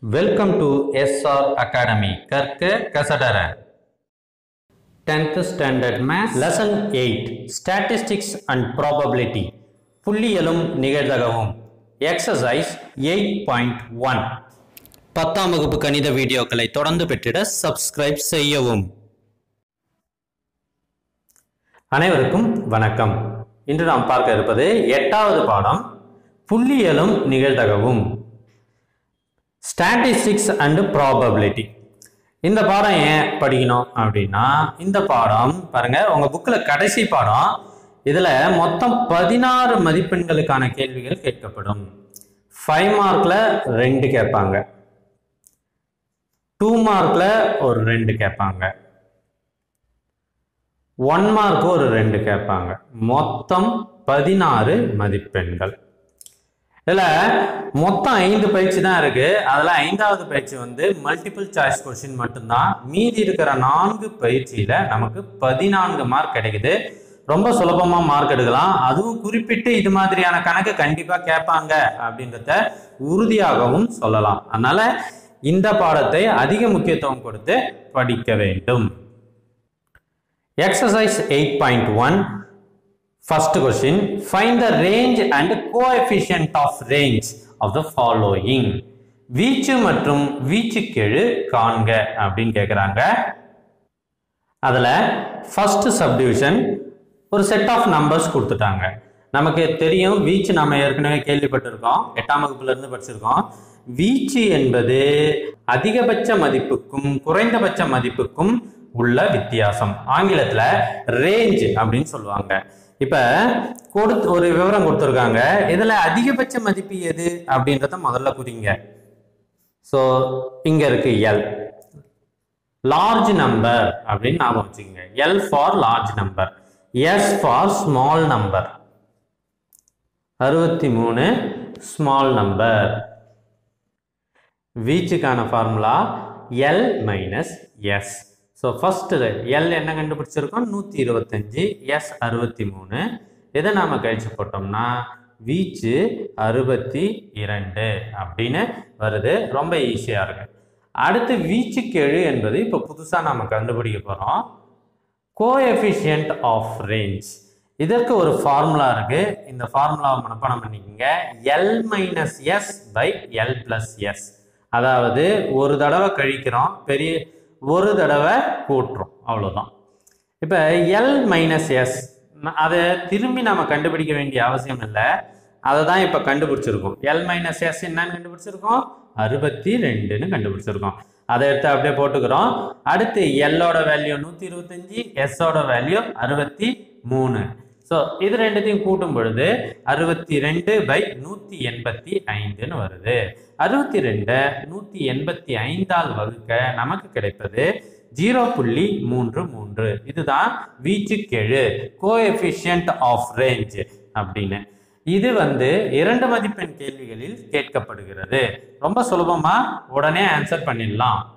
welcome to SR academy கற்க கசடர tenth standard maths lesson eight statistics and probability புள்ளியலும் நிகழ்தகவும் எக்ஸசைஸ் எயிட் பாயிண்ட் ஒன் பத்தாம் வகுப்பு கணித வீடியோக்களை தொடர்ந்து பெற்றிட சப்ஸ்கிரைப் செய்யவும் அனைவருக்கும் வணக்கம் இன்று நாம் பார்க்க இருப்பது எட்டாவது பாடம் புள்ளியலும் நிகழ்தகவும் ஸ்டாட்டிஸ்டிக்ஸ் அண்ட் ப்ராபபிலிட்டி இந்த பாடம் ஏன் படிக்கணும் அப்படின்னா இந்த பாடம் பாருங்க உங்க புக்கில் கடைசி பாடம் இதுல மொத்தம் பதினாறு மதிப்பெண்களுக்கான கேள்விகள் கேட்கப்படும் ஃபைவ் மார்க்ல ரெண்டு கேட்பாங்க டூ மார்க்ல ஒரு ரெண்டு கேட்பாங்க ஒன் மார்க் ஒரு ரெண்டு கேட்பாங்க மொத்தம் பதினாறு மதிப்பெண்கள் இதுல மொத்தம் ஐந்து பயிற்சி தான் இருக்கு அதுல ஐந்தாவது பயிற்சி வந்து மல்டிபிள் சாய்ஸ் கொஸ்டின் மட்டும்தான் மீதி இருக்கிற நான்கு பயிற்சியில நமக்கு பதினான்கு மார்க் கிடைக்குது ரொம்ப சுலபமா மார்க் எடுக்கலாம் அதுவும் குறிப்பிட்டு இது மாதிரியான கணக்கு கண்டிப்பா கேட்பாங்க அப்படின்றத உறுதியாகவும் சொல்லலாம் அதனால இந்த பாடத்தை அதிக முக்கியத்துவம் கொடுத்து படிக்க வேண்டும் exercise eight point one First question Find the range and coefficient of range of the following வீச்சு மற்றும் வீச்சுக்கெழு காண்க அப்படின்னு கேட்குறாங்க அதில் ஃபர்ஸ்ட் சப்டிவிஷன் ஒரு செட் ஆஃப் நம்பர்ஸ் கொடுத்துட்டாங்க நமக்கு தெரியும் வீச்சு நம்ம ஏற்கனவே கேள்விப்பட்டிருக்கோம் எட்டாம் வகுப்புல இருந்து படிச்சிருக்கோம் வீச்சு என்பது அதிகபட்ச மதிப்புக்கும் குறைந்தபட்ச மதிப்புக்கும் உள்ள வித்தியாசம் ஆங்கிலத்தில் ரேஞ்ச் அப்படின்னு சொல்லுவாங்க இப்ப கொடுத்து ஒரு விவரம் கொடுத்துருக்காங்க இதுல அதிகபட்ச மதிப்பு எது அப்படின்றத முதல்ல குறிங்க ஸோ இங்க இருக்கு எல் லார்ஜ் நம்பர் அப்படின்னு ஞாபகம் வச்சுக்கோங்க L for large number S for small number அறுபத்தி மூணு ஸ்மால் நம்பர் வீச்சுக்கான formula L minus S so first L என்ன கண்டுபிடிச்சிருக்கோம் நூற்றி இருபத்தஞ்சி எஸ் அறுபத்தி மூணு இதை நாம் கழிச்சு போட்டோம்னா வீச்சு அறுபத்தி இரண்டு அப்படின்னு வருது ரொம்ப ஈஸியாக இருக்கு அடுத்து வீச்சுக்கெழு என்பது இப்போ புதுசாக நாம் கண்டுபிடிக்க போகிறோம் கோஎஃபிஷியன்ட் ஆஃப் ரேஞ்ச் இதற்கு ஒரு ஃபார்முலா இருக்கு இந்த ஃபார்முலாவை மனப்பாடம் பண்ணிக்கோங்க L minus S by L plus S அதாவது ஒரு தடவை கழிக்கிறோம் பெரிய ஒரு தடவை கூட்டுறோம் அவ்வளோதான் இப்போ எல் மைனஸ் எஸ் அதை திரும்பி நம்ம கண்டுபிடிக்க வேண்டிய அவசியம் இல்லை அதை தான் இப்போ கண்டுபிடிச்சிருக்கோம் எல் மைனஸ் எஸ் என்னன்னு கண்டுபிடிச்சிருக்கோம் அறுபத்தி ரெண்டுன்னு கண்டுபிடிச்சிருக்கோம் அதை எடுத்து அப்படியே போட்டுக்கிறோம் அடுத்து எல்லோட வேல்யூ நூற்றி இருபத்தஞ்சி எஸ்ஸோட வேல்யூ அறுபத்தி மூணு ஸோ இது ரெண்டுத்தையும் கூட்டும் பொழுது அறுபத்தி ரெண்டு பை நூற்றி எண்பத்தி ஐந்துன்னு வருது அறுபத்தி ரெண்டை நூற்றி எண்பத்தி ஐந்தால் வகுக்க நமக்கு கிடைப்பது ஜீரோ புள்ளி மூன்று மூன்று இதுதான் வீச்சுக்கெழு கோஎஃபிஷியன்ட் ஆஃப் ரேஞ்ச் அப்படின்னு இது வந்து இரண்டு மதிப்பெண் கேள்விகளில் கேட்கப்படுகிறது ரொம்ப சுலபமா உடனே ஆன்சர் பண்ணிடலாம்